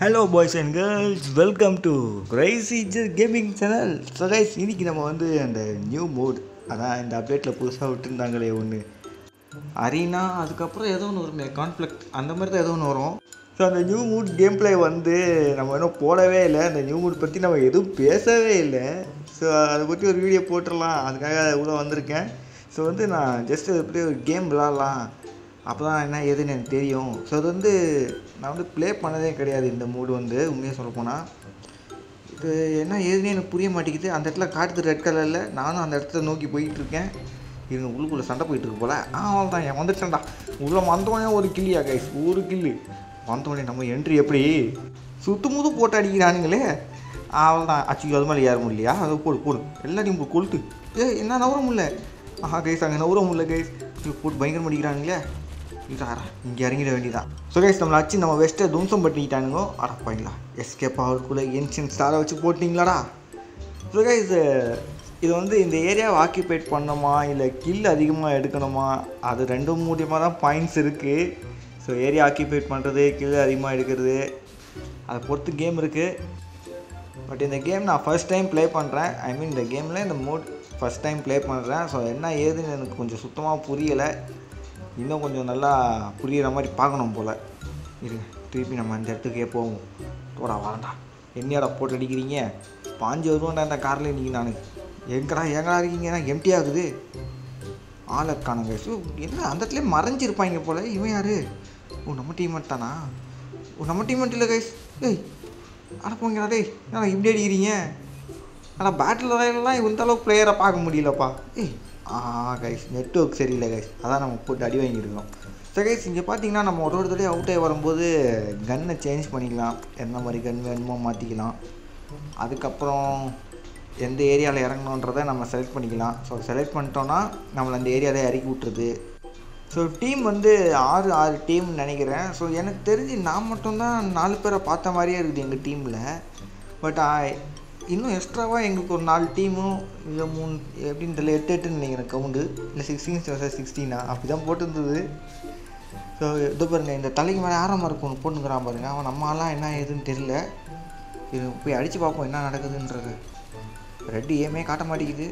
Hello boys and girls welcome to crazy gaming channel so guys இன்னைக்கு நம்ம வந்து அந்த நியூ மோட் அதான் இந்த அப்டேட்டில் புதுசாக விட்டுருந்தாங்களே ஒன்று அரீனா அதுக்கப்புறம் ஏதோ ஒன்று வருமே கான்ஃப்ளிக்ட் அந்த மாதிரி தான் ஏதோ ஒன்று வரும் ஸோ அந்த நியூ மூட் கேம் பிளே வந்து நம்ம இன்னும் போடவே இல்லை அந்த நியூ மூட் பற்றி நம்ம எதுவும் பேசவே இல்லை ஸோ அதை பற்றி ஒரு வீடியோ போட்டுடலாம் அதுக்காக உள்ளே வந்திருக்கேன் ஸோ வந்து நான் ஜஸ்ட் எப்படி ஒரு கேம் விளாட்லாம் அப்போ தான் என்ன ஏதுன்னு எனக்கு தெரியும் ஸோ அது வந்து நான் வந்து ப்ளே பண்ணதே கிடையாது இந்த மூடு வந்து உண்மையாக சொல்ல போனால் இது என்ன ஏதுன்னு எனக்கு புரிய மாட்டேங்குது அந்த இடத்துல காட்டுது ரெட் கலரில் நானும் அந்த இடத்துல நோக்கி போயிட்டு இருக்கேன் இவங்க உள்ளுக்குள்ளே சண்டை போயிட்டு இருக்கு போல ஆ அவ்வளோதான் என் வந்துட்டேன்டா உள்ளே வந்தோடனே ஒரு கில்லியா கைஸ் ஒரு கில்லு வந்தோடனே நம்ம என்ட்ரி எப்படி சுத்தமுது போட்டு அடிக்கிறானுங்களே அவ்வளோதான் அச்சு அது மாதிரி யாரும் இல்லையா அதை போடு போடு எல்லாத்தையும் போ கொளுத்து ஏ என்ன நவர முடியல ஆஹா கைஸ் அங்கே நவர முடியல கைஸ் போட்டு பயங்கரம் அடிக்கிறானுங்களே இதாரா இங்கே இறங்கிட வேண்டியதான் ஸோ கைஸ் நம்மளை அச்சு நம்ம வெஸ்ட்டை தும்சம் பண்ணிக்கிட்டானுங்கோ அட பாய்ங்களா எஸ்கேப் ஆகிறதுக்குள்ளே ஏன்ஷியன் ஸ்டாரை வச்சு போட்டிங்களாடா ஸோ கைஸ் இது வந்து இந்த ஏரியாவை ஆக்கியபைட் பண்ணணுமா இல்லை கில் அதிகமாக எடுக்கணுமா அது ரெண்டும் மூலியமாக தான் பாயிண்ட்ஸ் இருக்குது ஸோ ஏரியா ஆக்கியபைட் பண்ணுறது கில் அதிகமாக எடுக்கிறது அதை பொறுத்து கேம் இருக்குது பட் இந்த கேம் நான் ஃபர்ஸ்ட் டைம் ப்ளே பண்ணுறேன் ஐ மீன் இந்த கேமில் இந்த மோட் ஃபஸ்ட் டைம் ப்ளே பண்ணுறேன் ஸோ என்ன ஏதுன்னு எனக்கு கொஞ்சம் சுத்தமாக புரியலை இன்னும் கொஞ்சம் நல்லா புரியிற மாதிரி பார்க்கணும் போல் இருங்க திருப்பி நம்ம அந்த இடத்துக்கே போவோம் போடா வரண்டா என்னையாடா போட்டு அடிக்கிறீங்க பாஞ்சு வருவான்டா இந்த காரில் இன்றைக்கி நான் எங்கடா எங்கடா இருக்கீங்க எம்டி ஆகுது ஆளை காணுங்க ஸோ என்ன அந்த இடத்துல மறைஞ்சிருப்பாங்க போல் இவன் யார் ஓ நம்ம டீம்மேட் தானா ஓ நம்ம டீம்மேட் இல்லை கைஸ் ஏய் அட போங்கடா டேய் என்ன இப்படி அடிக்கிறீங்க ஆனால் பேட்டில் ராயல்லாம் இந்த அளவுக்கு பிளேயரை பார்க்க முடியலப்பா ஏய் ஆ கைஸ் நெட்ஒர்க் சரியில்லை கைஸ் அதான் நம்ம போட்டு அடி வாங்கியிருக்கோம் ஸோ கைஸ் இங்கே பார்த்தீங்கன்னா நம்ம ஒரு ஒரு தடவை அவுட் ஆகி வரும்போது கன்னை சேஞ்ச் பண்ணிக்கலாம் எந்த மாதிரி கன் வேணுமோ மாற்றிக்கலாம் அதுக்கப்புறம் எந்த ஏரியாவில் இறங்கணுன்றதை நம்ம செலக்ட் பண்ணிக்கலாம் ஸோ செலக்ட் பண்ணிட்டோன்னா நம்மளை அந்த ஏரியாவில் இறக்கி விட்ருது ஸோ டீம் வந்து ஆறு ஆறு டீம் நினைக்கிறேன் ஸோ எனக்கு தெரிஞ்சு நான் மட்டும்தான் நாலு பேரை பார்த்த மாதிரியே இருக்குது எங்கள் டீமில் பட் இன்னும் எக்ஸ்ட்ராவாக எங்களுக்கு ஒரு நாலு டீமும் இல்லை மூணு எப்படின்னு தெரியல எட்டு எட்டுன்னு நினைக்கிறேன் கவுண்டு இல்லை சிக்ஸ்டீன் சிக்ஸ்டீனா அப்படி தான் போட்டுருந்தது ஸோ இது பாருங்க இந்த தலைக்கு மேலே ஆரம்பம் இருக்கும் ஒன்று போட்டுங்கிறான் பாருங்க அவன் நம்ம ஆளாம் என்ன ஏதுன்னு தெரியல இது போய் அடித்து பார்ப்போம் என்ன நடக்குதுன்றது ரெட்டு ஏமே காட்ட மாட்டேங்குது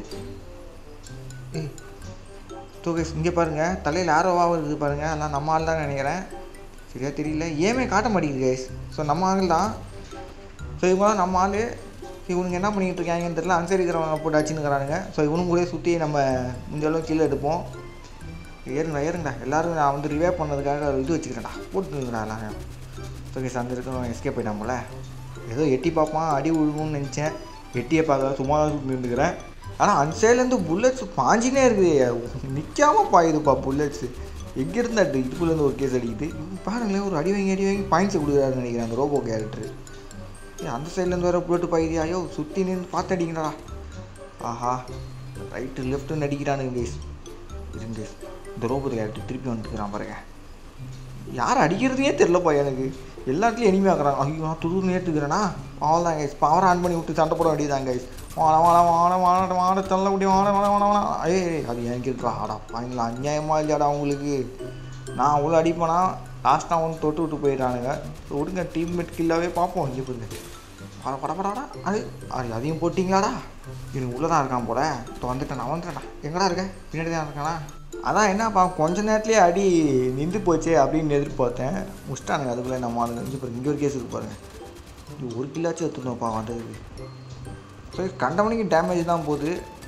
ஏய் டூகேஸ் இங்கே பாருங்கள் தலையில் ஆரோவாக இருக்குது பாருங்கள் அதெல்லாம் நம்ம ஆள் தான் நினைக்கிறேன் சரியா தெரியல ஏமே காட்ட மாட்டேங்குது கைஸ் ஸோ நம்ம ஆள் தான் ஸோ இவங்களாம் நம்ம ஆள் இவனுங்க என்ன பண்ணிக்கிட்டு இருக்காங்கன்னு தெரியல அனுசரிக்கிறவங்க போட்டு அடிச்சுன்னுக்கிறானுங்க ஸோ இவனும் கூட சுற்றி நம்ம முடிஞ்ச அளவுக்கு கீழே எடுப்போம் ஏறுங்கடா ஏறுங்கடா எல்லோரும் நான் வந்து ரிவே பண்ணதுக்காக ஒரு இது வச்சுக்கிறேன்டா போட்டுருங்கடா எல்லாரும் ஸோ கேஸ் அந்த இருக்கிறவன் எஸ்கேப் போயிட்டான் போல ஏதோ எட்டி பார்ப்பான் அடி விழுகும்னு நினச்சேன் எட்டியை பார்க்க சும்மா தான் நின்றுக்கிறேன் ஆனால் அந்த சைட்லேருந்து புல்லட்ஸ் பாஞ்சினே இருக்குது நிற்காமல் பாயுதுப்பா புல்லட்ஸு எங்கேருந்து அடி இதுக்குள்ளேருந்து ஒரு கேஸ் அடிக்குது பாருங்களேன் ஒரு அடி வாங்கி அடி வாங்கி பாயிண்ட்ஸை கொடுக்குறாருன்னு நினைக்கிறேன் அந்த ரோபோ கேரக்டர் அந்த சைட்லேருந்து வேறு புல்லட்டு பாயுது ஐயோ சுற்றி நின்று பார்த்து அடிக்கணடா ஆஹா ரைட்டு லெஃப்ட்டுன்னு அடிக்கிறானுங்க கேஸ் இருங்க கேஸ் இந்த ரோபோ கேரக்டர் திருப்பி வந்துட்டுக்கிறான் பாருங்க யார் அடிக்கிறதுனே தெரிலப்பா எனக்கு எல்லா இடத்துலையும் எனிமே ஆக்குறாங்க ஐயோ நான் துரு நேட்டுக்கிறேனா அவ்வளோதான் கைஸ் பவர் ஆன் பண்ணி விட்டு சண்டை போட வேண்டியதான் கைஸ் வாட வாட வாட வாட வாட தள்ள முடிய வாட வாட வாட வாட ஏய் அது எனக்கு இருக்கா ஆடா பாங்களா அநியாயமாக இல்லையாடா உங்களுக்கு நான் அவ்வளோ அடிப்பேனா லாஸ்ட்டாக ஒன்று தொட்டு விட்டு போயிட்டானுங்க விடுங்க டீம்மேட் கில்லாவே பார்ப்போம் இங்கே போயிருங்க பட பட படாடா அது அது அதையும் போட்டிங்களாடா எனக்கு உள்ளே தான் இருக்கான் போல இப்போ வந்துட்டேன் நான் வந்துட்டேன்டா எங்கடா இருக்க பின்னாடி தான் இருக்கானா அதான் என்னப்பா கொஞ்ச நேரத்துலேயே அடி நின்று போச்சே அப்படின்னு எதிர்பார்த்தேன் முடிச்சிட்டானுங்க அதுக்குள்ளே நம்ம ஆளுங்க இங்கே பாருங்க இங்கே ஒரு கேஸ் இருக்கு பாருங்க இது ஒரு கில்லாச்சும் எடுத்துனோப்பா வந்ததுக்கு ஸோ கண்டவனுக்கு டேமேஜ் தான் போகுது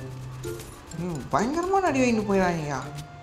பயங்கரமான அடி வாங்கிட்டு போயிடாங்கய்யா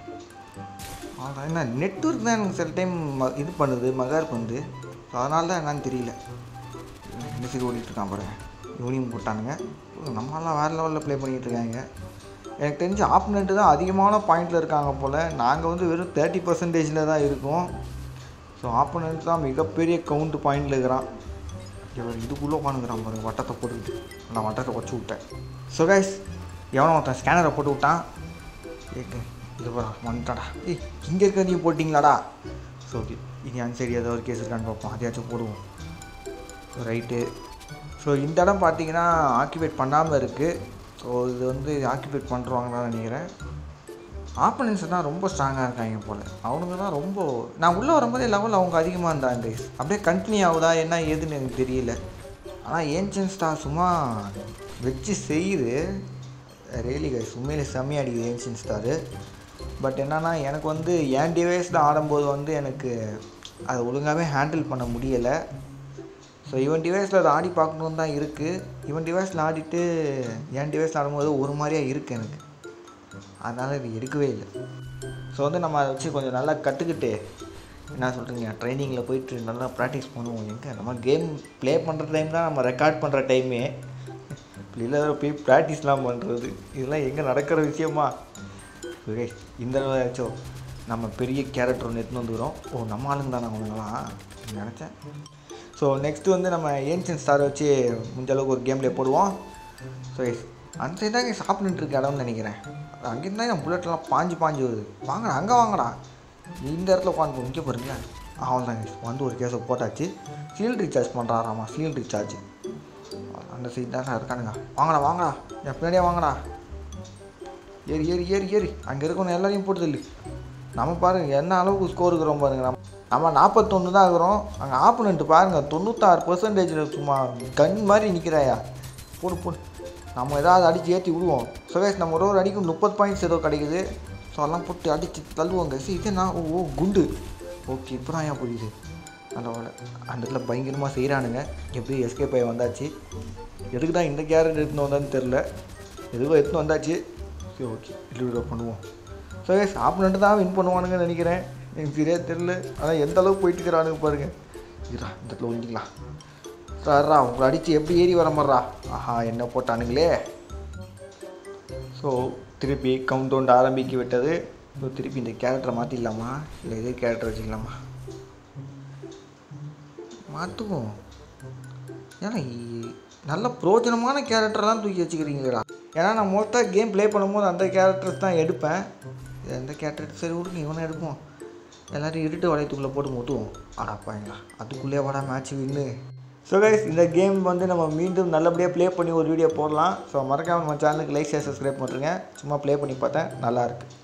அதான் என்ன நெட்ஒர்க் தான் எனக்கு சில டைம் இது பண்ணுது மகார் பண்ணுது ஸோ அதனால தான் என்னன்னு தெரியல இந்த சைடு ஓடிட்டுருக்கான் பாருங்க யூனியம் போட்டானுங்க நம்மளாம் வேறு லெவலில் ப்ளே பண்ணிகிட்டு இருக்காங்க எனக்கு தெரிஞ்சு ஆப்பனண்ட்டு தான் அதிகமான பாயிண்டில் இருக்காங்க போல் நாங்கள் வந்து வெறும் தேர்ட்டி பர்சன்டேஜில் தான் இருக்கோம் ஸோ ஆப்பனண்ட் தான் மிகப்பெரிய கவுண்ட் பாயிண்டில் இருக்கிறான் இவர் இதுக்குள்ளே உட்காந்துக்கிறான் பாருங்க வட்டத்தை போட்டுக்கிட்டு நான் வட்டத்தை வச்சு விட்டேன் ஸோ கைஸ் எவனோ ஒருத்தன் ஸ்கேனரை போட்டு விட்டான் ஏக்கு இது வந்துட்டாடா ஏய் இங்கே இருக்க நீ போட்டிங்களாடா ஸோ ஓகே இனி அந்த சைடு ஏதோ ஒரு கேஸ் இருக்கான்னு பார்ப்போம் அதையாச்சும் போடுவோம் ரைட்டு ஸோ இந்த இடம் பார்த்தீங்கன்னா ஆக்கிபேட் பண்ணாமல் இருக்குது ஸோ இது வந்து ஆக்கிபேட் பண்ணுறாங்கன்னு நினைக்கிறேன் ஆப்பனன்ஸ் தான் ரொம்ப ஸ்ட்ராங்காக இருக்காங்க போல் அவனுங்க தான் ரொம்ப நான் உள்ளே வரும்போதே லெவல் அவங்க அதிகமாக இருந்தாங்க guys. அப்படியே கண்டினியூ ஆகுதா என்ன ஏதுன்னு எனக்கு தெரியல ஆனால் ஏன்ஷியன் ஸ்டார் சும்மா வச்சு செய்யுது ரியலி கைஸ் உண்மையிலே செம்மையாக அடிக்குது ஏன்ஷியன் ஸ்டாரு பட் என்னன்னா எனக்கு வந்து என் டிவைஸில் ஆடும்போது வந்து எனக்கு அதை ஒழுங்காகவே ஹேண்டில் பண்ண முடியலை ஸோ இவன் டிவைஸில் அதை ஆடி பார்க்கணுன்னு தான் இருக்குது இவன் டிவைஸில் ஆடிட்டு என் டிவைஸில் ஆடும்போது ஒரு மாதிரியாக இருக்குது எனக்கு அதனால் இது எடுக்கவே இல்லை ஸோ வந்து நம்ம அதை வச்சு கொஞ்சம் நல்லா கற்றுக்கிட்டு என்ன சொல்கிறீங்க ட்ரைனிங்கில் போயிட்டு நல்லா ப்ராக்டிஸ் பண்ணுவோம் எங்கே நம்ம கேம் ப்ளே பண்ணுற டைம் தான் நம்ம ரெக்கார்ட் பண்ணுற டைமே இல்லை போய் ப்ராக்டிஸ்லாம் பண்ணுறது இதெல்லாம் எங்கே நடக்கிற விஷயமா ஓகே இந்த தடவையாச்சும் நம்ம பெரிய கேரக்டர் ஒன்று எடுத்துன்னு வந்துக்கிறோம் ஓ நம்ம ஆளுங்க தானே அவனுங்களாம் நினச்சேன் ஸோ நெக்ஸ்ட்டு வந்து நம்ம ஏன்ஷியன் ஸ்டார் வச்சு முடிஞ்ச அளவுக்கு ஒரு கேம்லேயே போடுவோம் ஸோ அந்த சைடு தான் சாப்பிட்டுட்டு இருக்க இடம்னு நினைக்கிறேன் அங்கேருந்து தான் என் புல்லட்லாம் பாஞ்சு பாஞ்சு வருது வாங்கடா அங்கே வாங்கடா இந்த இடத்துல உட்காந்து இங்கே பாருங்களேன் அவன் தான் வந்து ஒரு கேஸை போட்டாச்சு ஃபீல்ட் ரீசார்ஜ் பண்ணுறாராமா ஃபீல்ட் ரீசார்ஜ் அந்த சைடு தான் இருக்கானுங்க வாங்கடா வாங்கடா என் பின்னாடியே வாங்கடா ஏறி ஏறி ஏறி ஏறி அங்கே இருக்கணும் எல்லாரையும் போட்டு தள்ளு நம்ம பாருங்க என்ன அளவுக்கு ஸ்கோர் இருக்கிறோம் பாருங்க நம்ம நம்ம நாற்பத்தொன்று தான் இருக்கிறோம் அங்கே ஆப்போனண்ட்டு பாருங்கள் தொண்ணூத்தாறு பர்சன்டேஜில் சும்மா கண் மாதிரி நிற்கிறாயா போடு போடு நம்ம ஏதாவது அடித்து ஏற்றி விடுவோம் சுரேஷ் நம்ம ஒரு ஒரு அடிக்கும் முப்பது பாயிண்ட்ஸ் ஏதோ கிடைக்குது ஸோ அதெல்லாம் போட்டு அடித்து தள்ளுவோங்க சரி இது நான் ஓ ஓ, குண்டு ஓகே இப்போ தான் ஏன் புரியுது நல்ல வேலை அந்த இடத்துல பயங்கரமாக செய்கிறானுங்க எப்படி எஸ்கேப் ஆகி வந்தாச்சு எதுக்கு தான் இந்த கேரட் எடுத்துன்னு வந்தான்னு தெரில எதுவோ எடுத்துன்னு வந்தாச்சு சரி ஓகே டெலிவரி பண்ணுவோம் ஸோ எஸ் ஆப்பனண்ட்டு தான் வின் பண்ணுவானுங்கன்னு நினைக்கிறேன் எனக்கு சரியா தெரில ஆனால் எந்த அளவுக்கு போயிட்டு இருக்கிறானுங்க பாருங்க இருடா இந்த இடத்துல ஒழிக்கலாம் சார்ரா உங்களை அடித்து எப்படி ஏறி வர மாதிரிடா ஆஹா என்ன போட்டானுங்களே ஸோ திருப்பி கவுண்ட் டவுன் ஆரம்பிக்க விட்டது ஸோ திருப்பி இந்த கேரக்டரை மாற்றிடலாமா இல்லை இதே கேரக்டர் வச்சுக்கலாமா மாற்றுவோம் ஏன்னா இ- நல்ல பிரோஜனமான கேரக்டர்லாம் தூக்கி வச்சுக்கிறீங்களேடா ஏன்னா நான் மொத்தம் கேம் ப்ளே பண்ணும்போது அந்த கேரக்டர்ஸ் தான் எடுப்பேன் எந்த கேரக்டர் சரி விடுங்க இவனை எடுப்போம் எல்லாரும் இருட்டு வளையத்துக்குள்ளே போட்டு முத்துவோம் அடாப்பாங்களா அதுக்குள்ளே வாடா மேட்ச் வின்னு ஸோ கைஸ் இந்த கேம் வந்து நம்ம மீண்டும் நல்லபடியாக ப்ளே பண்ணி ஒரு வீடியோ போடலாம் ஸோ மறக்காம நம்ம சேனலுக்கு லைக் ஷேர் சப்ஸ்கிரைப் பண்ணுறேங்க சும்மா ப்ளே பண்ணி பார்த்தேன் நல்லா இருக்கு